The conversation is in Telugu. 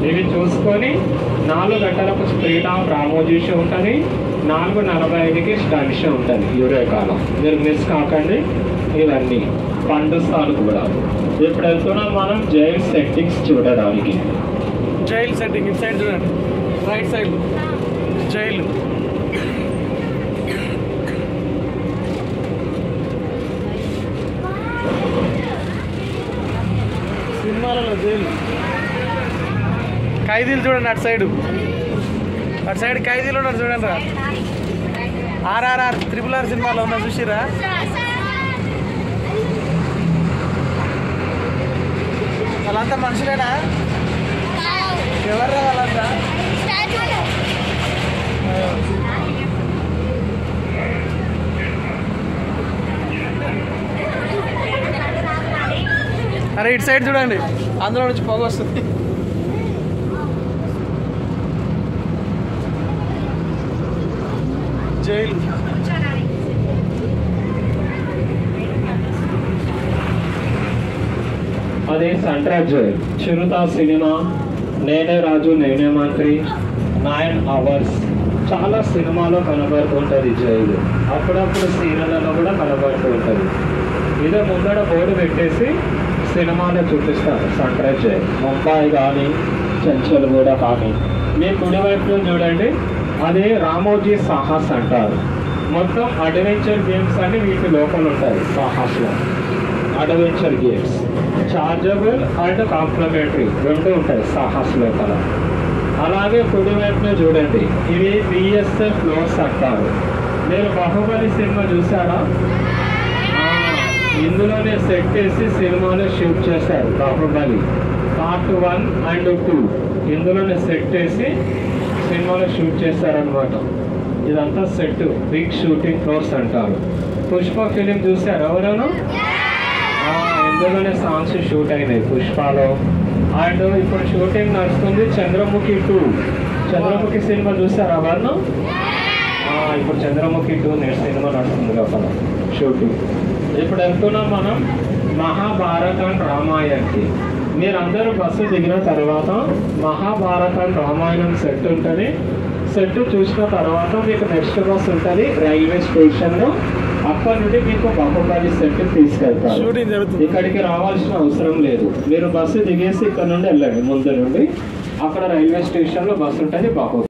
ఇవి చూసుకొని నాలుగు గంటలకు స్ప్రీడ్ ఆఫ్ రామోజీ షో ఉంటుంది నాలుగు నలభై ఐదుకి స్టన్ షో ఉంటుంది యూరేకాలో మీరు మిస్ కాకండి ఇవన్నీ పండుస్తాను కూడా ఇప్పుడు వెళ్తున్నాం మనం జైల్ సెట్టింగ్స్ చూడడానికి జైల్ సెట్టింగ్ ఇటు సైడ్ చూడండి రైట్ సైడ్ జైలు సినిమాలలో జైలు ఖైదీలు చూడండి అటు సైడ్ అటు సైడ్ ఖైదీలు ఉన్నారు చూడండి రా ఆర్ఆర్ఆర్ త్రిపుల్ ఆర్ సినిమాలో ఉన్నా చూసిరా వాళ్ళంతా మనుషులేనా ఎవర్రా వాళ్ళంతా అరే ఇటు సైడ్ చూడండి అందులో నుంచి పొగ వస్తుంది జైలు అదే సన్రైజ్ జైల్ చిరుత సినిమా నేనే రాజు నేనే మంత్రి నైన్ అవర్స్ చాలా సినిమాలో కనబడుతుంటుంది జైలు అప్పుడప్పుడు సీరియళ్ళలో కూడా కనబడుతూ ఉంటుంది ఇదే ముందర బోర్డు పెట్టేసి సినిమాలో చూపిస్తారు సన్రైజ్ జైల్ ముంబై కానీ చెంచల్ కూడా కానీ మీ కుడివైపులో చూడండి అది రామోజీ సాహస్ అంటారు మొత్తం అడ్వెంచర్ గేమ్స్ అన్ని వీటి లోపల ఉంటాయి సాహస్లో adventure games chargeable and complimentary రెండు ఉంటాయి సాహస్ లోపల అలాగే కుడి వైపున చూడండి ఇవి బిఎస్ఎఫ్ ఫ్లోర్స్ అంటారు మీరు బాహుబలి సినిమా చూసారా ఆ, ఇందులోనే సెట్ చేసి సినిమాలో షూట్ చేశారు Baahubali part one and two ఇందులోనే సెట్ చేసి సినిమాలో షూట్ చేశారనమాట ఇదంతా సెట్ బిగ్ షూటింగ్ ఫ్లోర్స్ అంటారు పుష్ప ఫిలిం చూసారు ఎవరైనా ఆ, ఇందులోనే సాంగ్స్ షూట్ అయినాయి పుష్పలో అండ్ ఇప్పుడు షూటింగ్ నడుస్తుంది చంద్రముఖి టూ చంద్రముఖి సినిమా చూసారా వాళ్ళు ఆ, ఇప్పుడు చంద్రముఖి టూ నెక్స్ట్ సినిమా నడుస్తుంది లోపల షూటింగ్ ఇప్పుడు వెళ్తున్నాం మనం మహాభారత్ అండ్ రామాయణ్కి మీరందరూ బస్సు దిగిన తర్వాత మహాభారత్ అండ్ రామాయణం సెట్ ఉంటుంది సెట్ చూసిన తర్వాత మీకు నెక్స్ట్ బస్ ఉంటుంది రైల్వే స్టేషన్లో అక్కడ నుండి మీకు బాహుబలి సెట్ తీసుకెళ్తారు షూటింగ్ జరుగుతుంది ఇక్కడికి రావాల్సిన అవసరం లేదు మీరు బస్సు దిగేసి ఇక్కడ నుండి వెళ్ళండి ముందు నుండి అక్కడ రైల్వే స్టేషన్లో బస్సు ఉంటుంది బాహుబలి